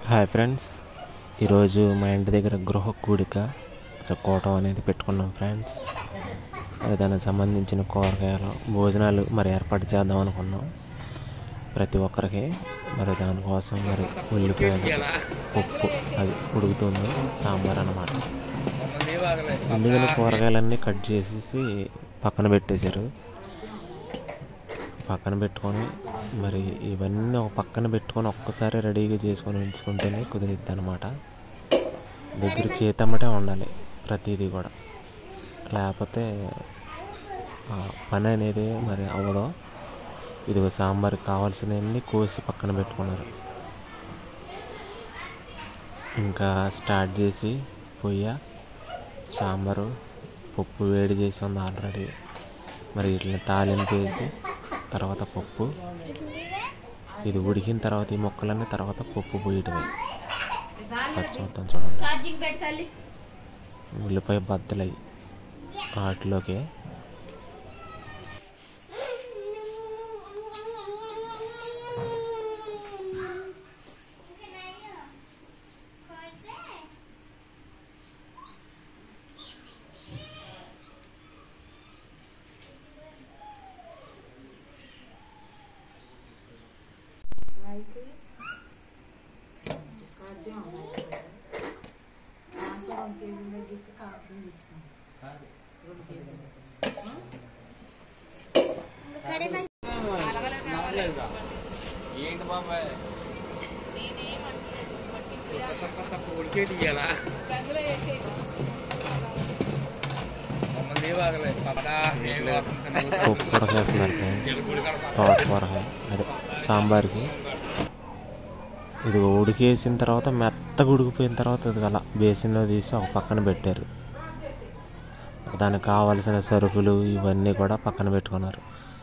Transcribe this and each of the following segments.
hi friends ఈరోజు మా ఇంటి దగ్గర గృహ కూడిక కూటం అనేది పెట్టుకున్నాం ఫ్రెండ్స్ మరి దానికి సంబంధించిన కూరగాయలు భోజనాలు మరి ఏర్పాటు చేద్దాం అనుకున్నాం ప్రతి ఒక్కరికి మరి దానికోసం మరి ఉల్లిపాయలు పప్పు అది ఉడుకుతుంది సాంబార్ అన్నమాట ముందుగానే కూరగాయలన్నీ కట్ చేసేసి పక్కన పెట్టేశారు పక్కన పెట్టుకొని మరి ఇవన్నీ ఒక పక్కన పెట్టుకొని ఒక్కసారి రెడీగా చేసుకొని ఉంచుకుంటేనే కుదిరిద్ది అనమాట దగ్గర చేతమ్మటే ఉండాలి ప్రతిదీ కూడా లేకపోతే ఆ పని అనేది మరి అవ్వదు ఇదిగో సాంబార్కి కావాల్సినవన్నీ కోసి పక్కన పెట్టుకున్నారు ఇంకా స్టార్ట్ చేసి పొయ్య సాంబారు పప్పు వేడి చేసి ఉంది ఆల్రెడీ మరి వీటిని తాలింపు వేసి తర్వాత పప్పు ఇది ఉడికిన తర్వాత ఈ మొక్కలన్నీ తర్వాత పప్పు పోయటమే సచ్చిపోతాం చూడండి ఛార్జింగ్ పెట్టాలి ఉల్లిపాయ బద్దలై వాటిలోకి ఏంటి బాబాయ్ తక్కువ ఉడికే తీయాలా మమ్మల్ని బాగలే పదా పప్పు ఉడకేస్తున్నారు ఫ్రెండ్స్ తోటకూర అదే సాంబార్కి ఇది ఉడికేసిన తర్వాత మెత్తగా ఉడికిపోయిన తర్వాత ఇది అలా బేసిన్లో తీసి ఒక పక్కన పెట్టారు దానికి కావాల్సిన సరుకులు ఇవన్నీ కూడా పక్కన పెట్టుకున్నారు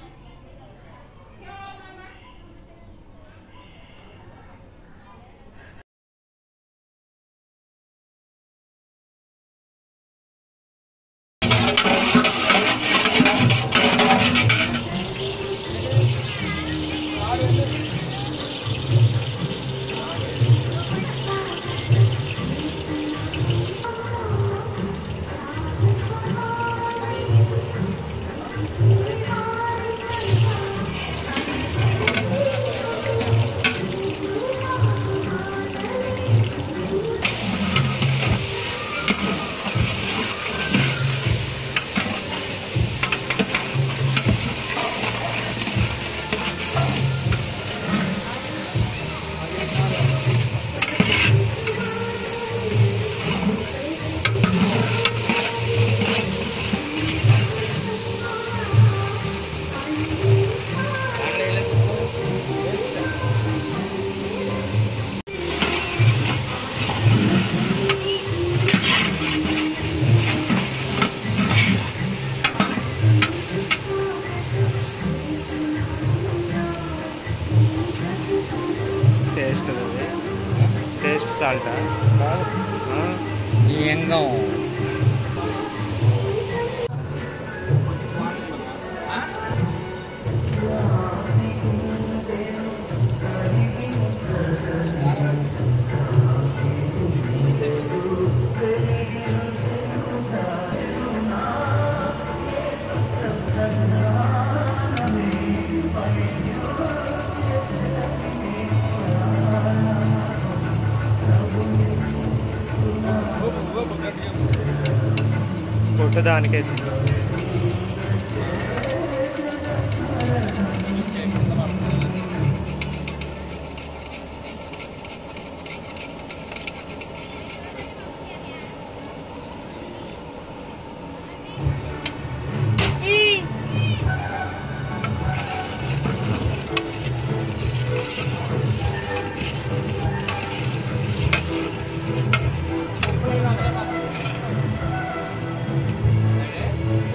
టేస్ట్ అది టేస్ట్ సాల్ట్ ఏంగం పొట్టు దానికేసి ఆ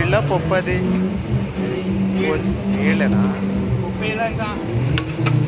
నీళ్ళ పప్పు అది పోసి నీళ్ళేనా ఉప్పు వేయలేక